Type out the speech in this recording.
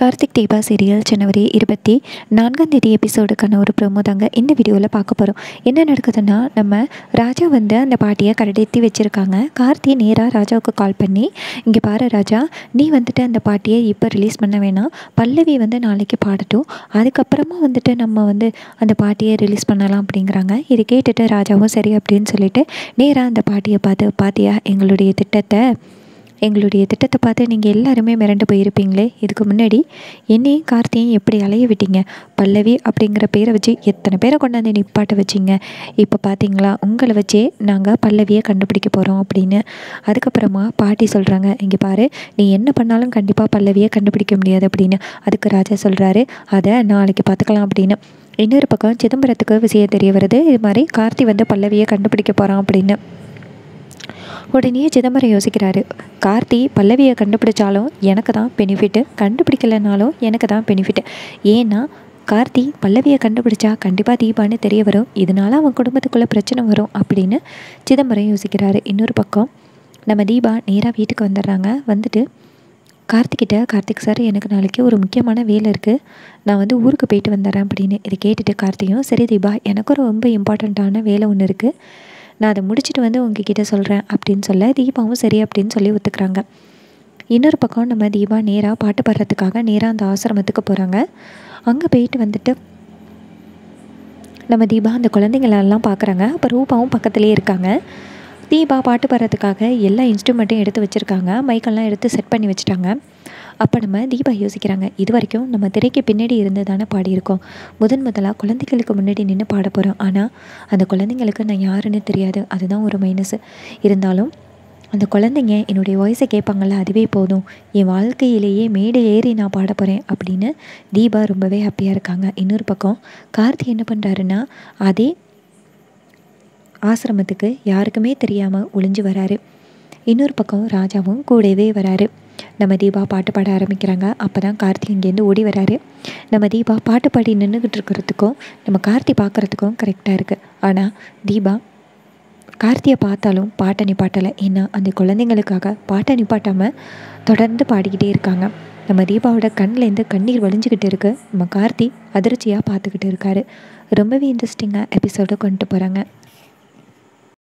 Karthik Deepa serial ஜனவரி இருபத்தி நான்காம் தேதி எபிசோடுக்கான ஒரு ப்ரோமோ தாங்க இந்த வீடியோவில் பார்க்க போகிறோம் என்ன நடக்குதுன்னா நம்ம ராஜா வந்து அந்த பாட்டியை கடத்தி வச்சுருக்காங்க கார்த்தி நேராக ராஜாவுக்கு கால் பண்ணி இங்கே பாரு ராஜா நீ வந்துட்டு அந்த பாட்டியை இப்போ ரிலீஸ் பண்ண வேணாம் பல்லவி வந்து நாளைக்கு பாடட்டும் அதுக்கப்புறமா வந்துட்டு நம்ம வந்து அந்த பாட்டியை ரிலீஸ் பண்ணலாம் அப்படிங்கிறாங்க இதை கேட்டுட்டு ராஜாவும் சரி அப்படின்னு சொல்லிட்டு நேராக அந்த பாட்டியை பார்த்து பாத்தியா எங்களுடைய திட்டத்தை எங்களுடைய திட்டத்தை பார்த்து நீங்கள் எல்லாருமே மிரண்டு போயிருப்பீங்களே இதுக்கு முன்னாடி என்னையும் கார்த்தியும் எப்படி அலைய விட்டீங்க பல்லவி அப்படிங்கிற பேரை வச்சு எத்தனை பேரை கொண்டாந்து நிப்பாட்ட வச்சிங்க இப்போ பார்த்தீங்களா உங்களை வச்சே நாங்கள் பல்லவியை கண்டுபிடிக்க போகிறோம் அப்படின்னு அதுக்கப்புறமா பாட்டி சொல்கிறாங்க இங்கே பாரு நீ என்ன பண்ணாலும் கண்டிப்பாக பல்லவியை கண்டுபிடிக்க முடியாது அப்படின்னு அதுக்கு ராஜா சொல்கிறாரு அதை நாளைக்கு பார்த்துக்கலாம் அப்படின்னு இன்னொரு பக்கம் சிதம்பரத்துக்கு விஷயம் தெரிய வருது இது மாதிரி கார்த்தி வந்து பல்லவியை கண்டுபிடிக்க போகிறான் அப்படின்னு உடனே சிதம்பரம் யோசிக்கிறாரு கார்த்தி பல்லவியை கண்டுபிடிச்சாலும் எனக்கு தான் பெனிஃபிட்டு கண்டுபிடிக்கலைனாலும் எனக்கு தான் பெனிஃபிட்டு ஏன்னா கார்த்தி பல்லவியை கண்டுபிடிச்சா கண்டிப்பாக தீபான்னு தெரிய வரும் இதனால அவன் குடும்பத்துக்குள்ளே பிரச்சனை வரும் அப்படின்னு சிதம்பரம் யோசிக்கிறாரு இன்னொரு பக்கம் நம்ம தீபா நேராக வீட்டுக்கு வந்துடுறாங்க வந்துட்டு கார்த்திக்கிட்ட கார்த்திக் சார் எனக்கு நாளைக்கு ஒரு முக்கியமான வேலை இருக்குது நான் வந்து ஊருக்கு போயிட்டு வந்துடுறேன் அப்படின்னு இதை கேட்டுட்டு கார்த்தியும் சரி தீபா எனக்கும் ரொம்ப இம்பார்ட்டண்ட்டான வேலை ஒன்று இருக்குது நான் அதை முடிச்சுட்டு வந்து உங்ககிட்ட சொல்கிறேன் அப்படின்னு சொல்ல தீபாவும் சரி அப்படின்னு சொல்லி ஒத்துக்கிறாங்க இன்னொரு பக்கம் நம்ம தீபா நேராக பாட்டு பாடுறதுக்காக நேராக அந்த ஆசிரமத்துக்கு போகிறாங்க அங்கே போயிட்டு வந்துட்டு நம்ம தீபா அந்த குழந்தைங்களெல்லாம் பார்க்குறாங்க அப்போ ரூபாவும் பக்கத்துலேயே இருக்காங்க தீபா பாட்டு பாடுறதுக்காக எல்லா இன்ஸ்ட்ருமெண்ட்டையும் எடுத்து வச்சுருக்காங்க மைக்கெல்லாம் எடுத்து செட் பண்ணி வச்சுட்டாங்க அப்போ நம்ம தீபா யோசிக்கிறாங்க இது வரைக்கும் நம்ம திரைக்கு பின்னாடி இருந்து தானே பாடியிருக்கோம் முதன் முதலாக குழந்தைகளுக்கு முன்னாடி நின்று பாட போகிறோம் ஆனால் அந்த குழந்தைங்களுக்கு நான் யாருன்னு தெரியாது அதுதான் ஒரு மைனஸ் இருந்தாலும் அந்த குழந்தைங்க என்னுடைய வாய்ஸை கேட்பாங்கள்ல அதுவே போதும் என் வாழ்க்கையிலேயே மேடை ஏறி நான் பாட போகிறேன் அப்படின்னு தீபா ரொம்பவே ஹாப்பியாக இருக்காங்க இன்னொரு பக்கம் கார்த்தி என்ன பண்ணுறாருன்னா அதே ஆசிரமத்துக்கு யாருக்குமே தெரியாமல் ஒளிஞ்சு வராரு இன்னொரு பக்கம் ராஜாவும் கூடவே வராரு நம்ம தீபா பாட்டு பாட ஆரம்பிக்கிறாங்க அப்போ தான் கார்த்தி இங்கேருந்து ஓடி வராரு நம்ம தீபா பாட்டு பாடி நின்றுக்கிட்டு இருக்கிறதுக்கும் நம்ம கார்த்தி பார்க்குறதுக்கும் கரெக்டாக இருக்குது ஆனால் தீபா கார்த்தியை பார்த்தாலும் பாட்டை நிப்பாட்டலை ஏன்னா அந்த குழந்தைங்களுக்காக பாட்டை நிப்பாட்டாமல் தொடர்ந்து பாடிக்கிட்டே இருக்காங்க நம்ம தீபாவோட கண்ணிலேருந்து கண்ணீர் வழிஞ்சிக்கிட்டு இருக்குது நம்ம கார்த்தி அதிர்ச்சியாக பார்த்துக்கிட்டு இருக்காரு ரொம்பவே இன்ட்ரெஸ்டிங்காக எபிசோடை கொண்டு போகிறாங்க